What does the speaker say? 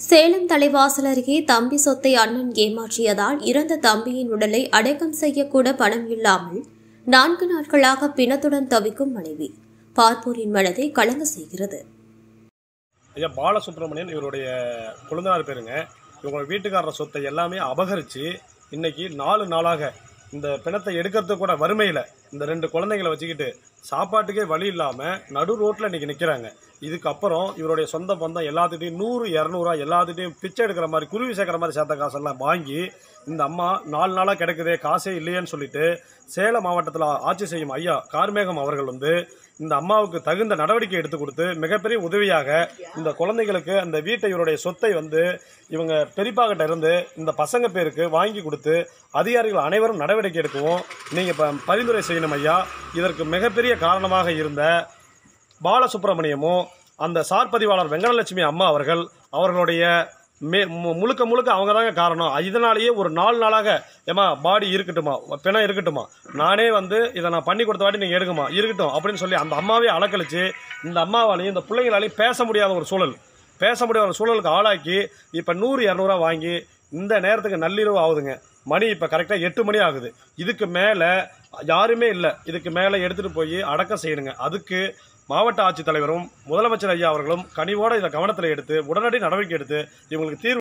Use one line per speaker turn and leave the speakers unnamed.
சேலம் தலைவாசல் அருகே தம்பி சொத்தை அண்ணன் ஏமாற்றியதால் இறந்த தம்பியின் உடலை அடக்கம் செய்யக்கூட பணம் இல்லாமல் நான்கு நாட்களாக பிணத்துடன் தவிக்கும் மனைவி பார்ப்போரின் மனதை கலங்க செய்கிறது
ஐயா பாலசுப்ரமணியன் இவருடைய கொழுந்தனார் பேருங்க இவங்க வீட்டுக்காரர் சொத்தை எல்லாமே அபகரித்து இன்னைக்கு நாலு நாளாக இந்த பிணத்தை எடுக்கிறதுக்கு கூட வறுமையில் இந்த ரெண்டு குழந்தைங்களை வச்சுக்கிட்டு சாப்பாட்டுக்கே வழி இல்லாமல் நடு ரோட்டில் இன்னைக்கு நிற்கிறாங்க இதுக்கப்புறம் இவருடைய சொந்த பந்தம் எல்லாத்துட்டையும் நூறு இரநூறுவா எல்லாத்துட்டையும் பிச்சை எடுக்கிற மாதிரி குருவி சேர்க்குற மாதிரி சேர்த்த காசெல்லாம் வாங்கி இந்த அம்மா நாலு நாளாக கிடைக்குதே காசே இல்லையேன்னு சொல்லிட்டு சேலம் மாவட்டத்தில் ஆட்சி செய்யும் ஐயா கார்மேகம் அவர்கள் வந்து இந்த அம்மாவுக்கு தகுந்த நடவடிக்கை எடுத்து கொடுத்து மிகப்பெரிய உதவியாக இந்த குழந்தைகளுக்கு அந்த வீட்டை இவருடைய சொத்தை வந்து இவங்க பெரியப்பா கிட்ட இருந்து இந்த பசங்க பேருக்கு வாங்கி கொடுத்து அதிகாரிகள் அனைவரும் நடவடிக்கை எடுக்கவும் நீங்கள் இப்போ பரிந்துரை செய்யணும் ஐயா இதற்கு மிகப்பெரிய காரணமாக இருந்த பாலசுப்ரமணியமும் அந்த சார் பதிவாளர் வெங்கடலட்சுமி அம்மா அவர்கள் அவர்களுடைய மே மு- முழுக்க முழுக்க அவங்க தாங்க காரணம் இதனாலேயே ஒரு நாலு நாளாக ஏமா பாடி இருக்கட்டுமா பிணம் இருக்கட்டுமா நானே வந்து இதை நான் பண்ணி கொடுத்த வாட்டி நீங்கள் எடுக்குமா இருக்கட்டும் அப்படின்னு சொல்லி அந்த அம்மாவே அலக்கழிச்சு இந்த அம்மாவாலையும் இந்த பிள்ளைங்களாலையும் பேச முடியாத ஒரு சூழல் பேச முடியாத ஒரு சூழலுக்கு ஆளாக்கி இப்போ நூறு இரநூறுவா வாங்கி இந்த நேரத்துக்கு நள்ளிரவு ஆகுதுங்க மணி இப்போ கரெக்டாக எட்டு மணி ஆகுது இதுக்கு மேலே யாருமே இல்லை இதுக்கு மேலே எடுத்துகிட்டு போய் அடக்கம் செய்யணுங்க அதுக்கு மாவட்ட ஆட்சித்தலைவரும் முதலமைச்சர் ஐயா அவர்களும் கனிவோட இதை கவனத்தில் எடுத்து உடனடி நடவடிக்கை எடுத்து இவங்களுக்கு தீர்வு